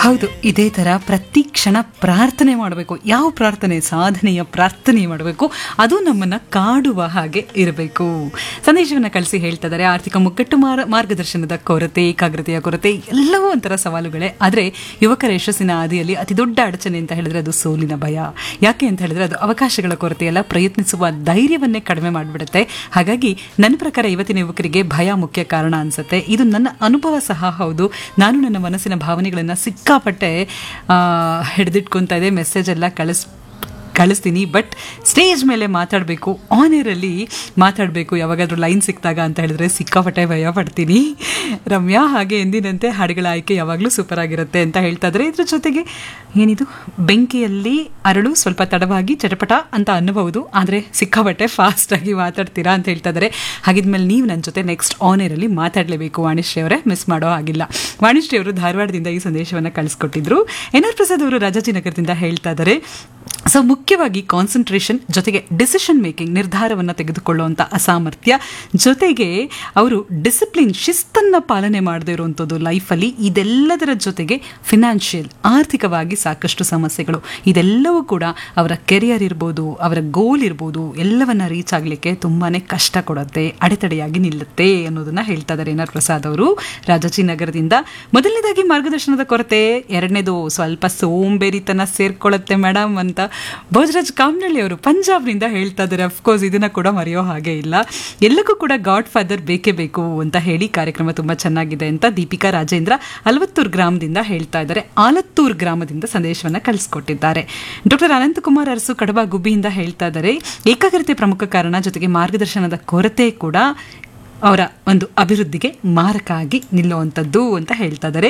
ಹೌದು ಇದೇ ಥರ ಪ್ರತಿ ಕ್ಷಣ ಪ್ರಾರ್ಥನೆ ಮಾಡಬೇಕು ಯಾವ ಪ್ರಾರ್ಥನೆ ಸಾಧನೆಯ ಪ್ರಾರ್ಥನೆ ಮಾಡಬೇಕು ಅದು ನಮ್ಮನ್ನು ಕಾಡುವ ಹಾಗೆ ಇರಬೇಕು ಸಂದೇಶವನ್ನು ಕಳಿಸಿ ಹೇಳ್ತಾ ಇದ್ದಾರೆ ಆರ್ಥಿಕ ಮುಗ್ಗಟ್ಟು ಮಾರ ಮಾರ್ಗದರ್ಶನದ ಕೊರತೆ ಏಕಾಗ್ರತೆಯ ಕೊರತೆ ಎಲ್ಲವೂ ಒಂಥರ ಸವಾಲುಗಳೇ ಆದರೆ ಯುವಕರ ಯಶಸ್ಸಿನ ಹಾದಿಯಲ್ಲಿ ಅತಿ ದೊಡ್ಡ ಅಡಚಣೆ ಅಂತ ಹೇಳಿದ್ರೆ ಅದು ಸೋಲಿನ ಭಯ ಯಾಕೆ ಅಂತ ಹೇಳಿದ್ರೆ ಅದು ಅವಕಾಶಗಳ ಕೊರತೆಯಲ್ಲ ಪ್ರಯತ್ನಿಸುವ ಧೈರ್ಯವನ್ನೇ ಕಡಿಮೆ ಮಾಡಿಬಿಡುತ್ತೆ ಹಾಗಾಗಿ ನನ್ನ ಪ್ರಕಾರ ಇವತ್ತಿನ ಯುವಕರಿಗೆ ಭಯ ಮುಖ್ಯ ಕಾರಣ ಅನ್ಸುತ್ತೆ ಇದು ನನ್ನ ಅನುಭವ ಸಹ ಹೌದು ನಾನು ನನ್ನ ಮನಸ್ಸಿನ ಭಾವನೆಗಳನ್ನು ಸಿಕ್ಕಾಪಟ್ಟೆ ಹಿಡಿದಿಟ್ಕೊತಾ ಇದೆ ಮೆಸೇಜ್ ಎಲ್ಲ ಕಳಿಸ್ ಕಳಿಸ್ತೀನಿ ಬಟ್ ಸ್ಟೇಜ್ ಮೇಲೆ ಮಾತಾಡಬೇಕು ಆನ್ ಏರಲ್ಲಿ ಮಾತಾಡಬೇಕು ಯಾವಾಗಾದ್ರೂ ಲೈನ್ ಸಿಕ್ಕಿದಾಗ ಅಂತ ಹೇಳಿದ್ರೆ ಸಿಕ್ಕಾಪಟ್ಟೆ ಭಯ ಪಡ್ತೀನಿ ರಮ್ಯಾ ಹಾಗೆ ಎಂದಿನಂತೆ ಹಾಡುಗಳ ಆಯ್ಕೆ ಯಾವಾಗಲೂ ಸೂಪರ್ ಆಗಿರುತ್ತೆ ಅಂತ ಹೇಳ್ತಾ ಇದ್ರೆ ಇದ್ರ ಜೊತೆಗೆ ಏನಿದು ಬೆಂಕಿಯಲ್ಲಿ ಅರಳು ಸ್ವಲ್ಪ ತಡವಾಗಿ ಚಟಪಟ ಅಂತ ಅನ್ನಬಹುದು ಆದರೆ ಸಿಕ್ಕಾಪಟ್ಟೆ ಫಾಸ್ಟಾಗಿ ಮಾತಾಡ್ತೀರಾ ಅಂತ ಹೇಳ್ತಾ ಇದ್ದಾರೆ ಹಾಗಿದ್ಮೇಲೆ ನೀವು ನನ್ನ ಜೊತೆ ನೆಕ್ಸ್ಟ್ ಆನ್ ಏರಲ್ಲಿ ಮಾತಾಡಲೇಬೇಕು ವಾಣಿಶ್ರೀ ಅವರೇ ಮಿಸ್ ಮಾಡೋ ಹಾಗಿಲ್ಲ ವಾಣಿಶ್ರೀ ಅವರು ಧಾರವಾಡದಿಂದ ಈ ಸಂದೇಶವನ್ನು ಕಳಿಸ್ಕೊಟ್ಟಿದ್ರು ಎನ್ ಆರ್ ಪ್ರಸಾದ್ ಅವರು ರಾಜಾಜಿನಗರದಿಂದ ಹೇಳ್ತಾ ಇದ್ದಾರೆ ಸೊ ಮುಖ್ಯವಾಗಿ ಕಾನ್ಸಂಟ್ರೇಷನ್ ಜೊತೆಗೆ ಡಿಸಿಷನ್ ಮೇಕಿಂಗ್ ನಿರ್ಧಾರವನ್ನು ತೆಗೆದುಕೊಳ್ಳುವಂಥ ಅಸಾಮರ್ಥ್ಯ ಜೊತೆಗೆ ಅವರು ಡಿಸಿಪ್ಲಿನ್ ಶಿಸ್ತನ್ನು ಪಾಲನೆ ಮಾಡದೇ ಇರುವಂಥದ್ದು ಲೈಫಲ್ಲಿ ಇದೆಲ್ಲದರ ಜೊತೆಗೆ ಫಿನಾನ್ಷಿಯಲ್ ಆರ್ಥಿಕವಾಗಿ ಸಾಕಷ್ಟು ಸಮಸ್ಯೆಗಳು ಇದೆಲ್ಲವೂ ಕೂಡ ಅವರ ಕೆರಿಯರ್ ಇರ್ಬೋದು ಅವರ ಗೋಲ್ ಇರ್ಬೋದು ಎಲ್ಲವನ್ನ ರೀಚ್ ಆಗಲಿಕ್ಕೆ ತುಂಬಾ ಕಷ್ಟ ಕೊಡುತ್ತೆ ಅಡೆತಡೆಯಾಗಿ ನಿಲ್ಲುತ್ತೆ ಅನ್ನೋದನ್ನ ಹೇಳ್ತಾ ಇದ್ದಾರೆ ಎನ್ ಆರ್ ಪ್ರಸಾದ್ ಅವರು ರಾಜಾಜಿನಗರದಿಂದ ಮೊದಲನೇದಾಗಿ ಮಾರ್ಗದರ್ಶನದ ಕೊರತೆ ಎರಡನೇದು ಸ್ವಲ್ಪ ಸೋಂಬೇರಿತನ ಸೇರ್ಕೊಳ್ಳುತ್ತೆ ಮೇಡಮ್ ಅಂತ ಭೋಜರಾಜ್ ಕಾಮ್ನಳ್ಳಿ ಅವರು ಪಂಜಾಬ್ನಿಂದ ಹೇಳ್ತಾ ಇದ್ದಾರೆ ಅಫ್ಕೋರ್ಸ್ ಇದನ್ನ ಕೂಡ ಮರೆಯೋ ಹಾಗೆ ಇಲ್ಲ ಎಲ್ಲಕ್ಕೂ ಕೂಡ ಗಾಡ್ ಫಾದರ್ ಬೇಕೇ ಬೇಕು ಅಂತ ಹೇಳಿ ಕಾರ್ಯಕ್ರಮ ತುಂಬಾ ಚೆನ್ನಾಗಿದೆ ಅಂತ ದೀಪಿಕಾ ರಾಜೇಂದ್ರ ಅಲ್ವತ್ತೂರ್ ಗ್ರಾಮದಿಂದ ಹೇಳ್ತಾ ಇದ್ದಾರೆ ಆಲತ್ತೂರ್ ಗ್ರಾಮದಿಂದ ಸಂದೇಶವನ್ನ ಕಳಿಸ್ಕೊಟ್ಟಿದ್ದಾರೆ ಡಾಕ್ಟರ್ ಅನಂತಕುಮಾರ್ ಅರಸು ಕಡಬ ಗುಬ್ಬಿಯಿಂದ ಹೇಳ್ತಾ ಇದ್ದಾರೆ ಏಕಾಗ್ರತೆ ಪ್ರಮುಖ ಕಾರಣ ಜೊತೆಗೆ ಮಾರ್ಗದರ್ಶನದ ಕೊರತೆ ಕೂಡ ಅವರ ಒಂದು ಅಭಿವೃದ್ಧಿಗೆ ಮಾರಕ ಆಗಿ ನಿಲ್ಲುವಂಥದ್ದು ಅಂತ ಹೇಳ್ತಾ ಇದ್ದಾರೆ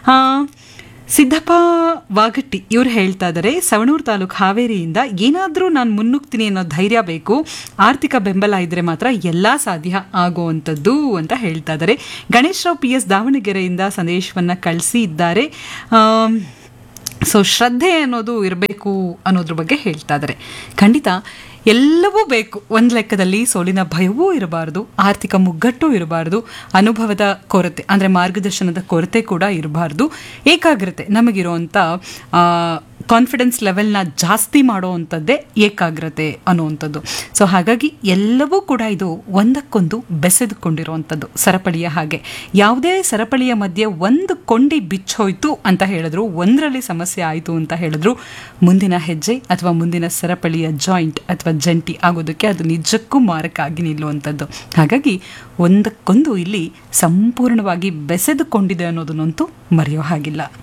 ಸಿದ್ದಪ್ಪ ವಾಗಟ್ಟಿ ಇವ್ರು ಹೇಳ್ತಾ ಇದ್ದಾರೆ ಸವಣೂರು ತಾಲೂಕು ಹಾವೇರಿಯಿಂದ ಏನಾದರೂ ನಾನು ಮುನ್ನುಗ್ತೀನಿ ಅನ್ನೋ ಧೈರ್ಯ ಬೇಕು ಆರ್ಥಿಕ ಬೆಂಬಲ ಇದ್ರೆ ಮಾತ್ರ ಎಲ್ಲ ಸಾಧ್ಯ ಆಗುವಂಥದ್ದು ಅಂತ ಹೇಳ್ತಾ ಇದ್ದಾರೆ ಗಣೇಶ್ ರಾವ್ ಪಿ ಎಸ್ ದಾವಣಗೆರೆಯಿಂದ ಸಂದೇಶವನ್ನು ಕಳಿಸಿದ್ದಾರೆ ಸೊ ಶ್ರದ್ಧೆ ಅನ್ನೋದು ಇರಬೇಕು ಅನ್ನೋದ್ರ ಬಗ್ಗೆ ಹೇಳ್ತಾ ಇದ್ದಾರೆ ಖಂಡಿತ ಎಲ್ಲವೂ ಬೇಕು ಒಂದು ಲೆಕ್ಕದಲ್ಲಿ ಸೋಲಿನ ಭಯವೂ ಇರಬಾರ್ದು ಆರ್ಥಿಕ ಮುಗ್ಗಟ್ಟು ಇರಬಾರ್ದು ಅನುಭವದ ಕೊರತೆ ಅಂದರೆ ಮಾರ್ಗದರ್ಶನದ ಕೊರತೆ ಕೂಡ ಇರಬಾರ್ದು ಏಕಾಗ್ರತೆ ನಮಗಿರುವಂಥ ಕಾನ್ಫಿಡೆನ್ಸ್ ಲೆವೆಲ್ನ ಜಾಸ್ತಿ ಮಾಡುವಂಥದ್ದೇ ಏಕಾಗ್ರತೆ ಅನ್ನುವಂಥದ್ದು ಸೊ ಹಾಗಾಗಿ ಎಲ್ಲವೂ ಕೂಡ ಇದು ಒಂದಕ್ಕೊಂದು ಬೆಸೆದುಕೊಂಡಿರುವಂಥದ್ದು ಸರಪಳಿಯ ಹಾಗೆ ಯಾವುದೇ ಸರಪಳಿಯ ಮಧ್ಯೆ ಒಂದು ಕೊಂಡಿ ಬಿಚ್ಚೋಯ್ತು ಅಂತ ಹೇಳಿದ್ರು ಒಂದರಲ್ಲಿ ಸಮಸ್ಯೆ ಆಯಿತು ಅಂತ ಹೇಳಿದ್ರು ಮುಂದಿನ ಹೆಜ್ಜೆ ಅಥವಾ ಮುಂದಿನ ಸರಪಳಿಯ ಜಾಯಿಂಟ್ ಅಥವಾ ಜಂಟಿ ಆಗೋದಕ್ಕೆ ಅದು ನಿಜಕ್ಕೂ ಮಾರಕ ಆಗಿ ನಿಲ್ಲುವಂಥದ್ದು ಹಾಗಾಗಿ ಒಂದಕ್ಕೊಂದು ಇಲ್ಲಿ ಸಂಪೂರ್ಣವಾಗಿ ಬೆಸೆದುಕೊಂಡಿದೆ ಅನ್ನೋದನ್ನಂತೂ ಮರೆಯೋ ಹಾಗಿಲ್ಲ